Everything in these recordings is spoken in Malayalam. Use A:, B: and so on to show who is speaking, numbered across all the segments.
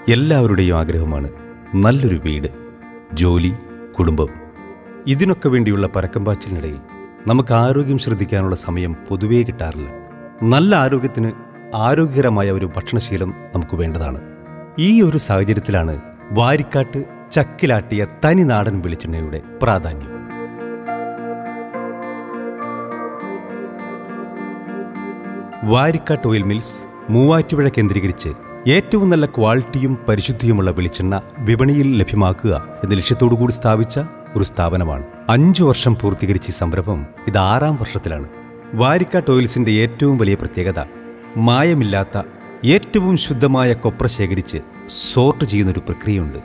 A: എല്ലാവരുടെയും ആഗ്രഹമാണ് നല്ലൊരു വീട് ജോലി കുടുംബം ഇതിനൊക്കെ വേണ്ടിയുള്ള പരക്കം പാച്ചിലിനിടയിൽ നമുക്ക് ആരോഗ്യം ശ്രദ്ധിക്കാനുള്ള സമയം പൊതുവേ കിട്ടാറില്ല നല്ല ആരോഗ്യത്തിന് ആരോഗ്യകരമായ ഒരു ഭക്ഷണശീലം നമുക്ക് വേണ്ടതാണ് ഈ ഒരു സാഹചര്യത്തിലാണ് വാരിക്കാട്ട് ചക്കിലാട്ടിയ തനി നാടൻ വെളിച്ചെണ്ണയുടെ പ്രാധാന്യം വാരിക്കാട്ട് ഓയിൽ മിൽസ് മൂവാറ്റുപുഴ കേന്ദ്രീകരിച്ച് ഏറ്റവും നല്ല ക്വാളിറ്റിയും പരിശുദ്ധിയുമുള്ള വെളിച്ചെണ്ണ വിപണിയിൽ ലഭ്യമാക്കുക എന്ന ലക്ഷ്യത്തോടുകൂടി സ്ഥാപിച്ച ഒരു സ്ഥാപനമാണ് അഞ്ചു വർഷം പൂർത്തീകരിച്ച ഈ സംരംഭം ഇത് ആറാം വർഷത്തിലാണ് വാരിക്കാട്ട് ഓയിൽസിന്റെ ഏറ്റവും വലിയ പ്രത്യേകത മായമില്ലാത്ത ഏറ്റവും ശുദ്ധമായ കൊപ്ര ശേഖരിച്ച് സോർട്ട് ചെയ്യുന്നൊരു പ്രക്രിയയുണ്ട്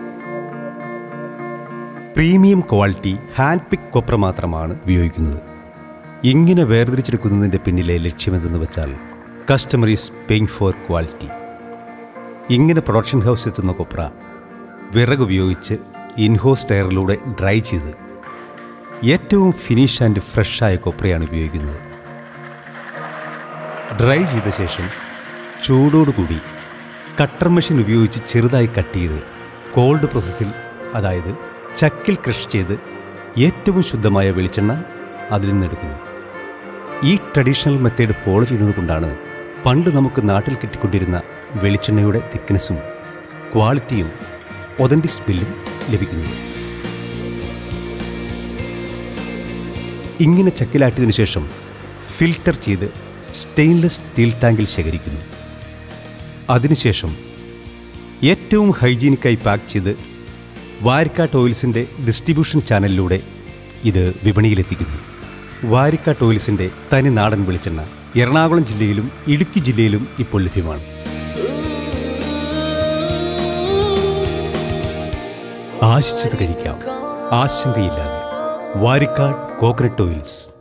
A: പ്രീമിയം ക്വാളിറ്റി ഹാൻഡ് പിക്ക് കൊപ്ര മാത്രമാണ് ഉപയോഗിക്കുന്നത് ഇങ്ങനെ വേർതിരിച്ചെടുക്കുന്നതിൻ്റെ പിന്നിലെ ലക്ഷ്യമെന്തെന്ന് വെച്ചാൽ customer is paying for quality ഇങ്ങനെ പ്രൊഡക്ഷൻ ഹൗസ് എത്തുന്ന കൊപ്ര വിറക് ഉപയോഗിച്ച് ഇൻഹോസ് ടയറിലൂടെ ഡ്രൈ ചെയ്ത് ഏറ്റവും ഫിനിഷ് ആൻഡ് ഫ്രഷായ കൊപ്രയാണ് ഉപയോഗിക്കുന്നത് ഡ്രൈ ചെയ്ത ശേഷം ചൂടോടുകൂടി കട്ടർ മെഷീൻ ഉപയോഗിച്ച് ചെറുതായി കട്ട് ചെയ്ത് കോൾഡ് പ്രോസസ്സിൽ അതായത് ചക്കിൽ ക്രഷ് ചെയ്ത് ഏറ്റവും ശുദ്ധമായ വെളിച്ചെണ്ണ അതിൽ നിന്നെടുക്കുന്നു ഈ ട്രഡീഷണൽ മെത്തേഡ് ഫോളോ ചെയ്തതുകൊണ്ടാണ് പണ്ട് നമുക്ക് നാട്ടിൽ കിട്ടിക്കൊണ്ടിരുന്ന വെളിച്ചെണ്ണയുടെ തിക്നെസ്സും ക്വാളിറ്റിയും ഒതൻറ്റിക് സ്മെല്ലും ലഭിക്കുന്നത് ഇങ്ങനെ ചക്കിലാട്ടിയതിനു ശേഷം ഫിൽട്ടർ ചെയ്ത് സ്റ്റെയിൻലെസ് സ്റ്റീൽ ടാങ്കിൽ ശേഖരിക്കുന്നു അതിനുശേഷം ഏറ്റവും ഹൈജീനിക്കായി പാക്ക് ചെയ്ത് വാരിക്കാട്ട് ഓയിൽസിൻ്റെ ഡിസ്ട്രിബ്യൂഷൻ ചാനലിലൂടെ ഇത് വിപണിയിലെത്തിക്കുന്നു വാരിക്കാട്ട് ഓയിൽസിൻ്റെ തനി നാടൻ വെളിച്ചെണ്ണ എറണാകുളം ജില്ലയിലും ഇടുക്കി ജില്ലയിലും ഇപ്പോൾ ലഭ്യമാണ് ആശിച്ചത് കഴിക്കാം ആശങ്കയില്ലാതെ വാരിക്കാട് കോക്കനട്ട് ഓയിൽസ്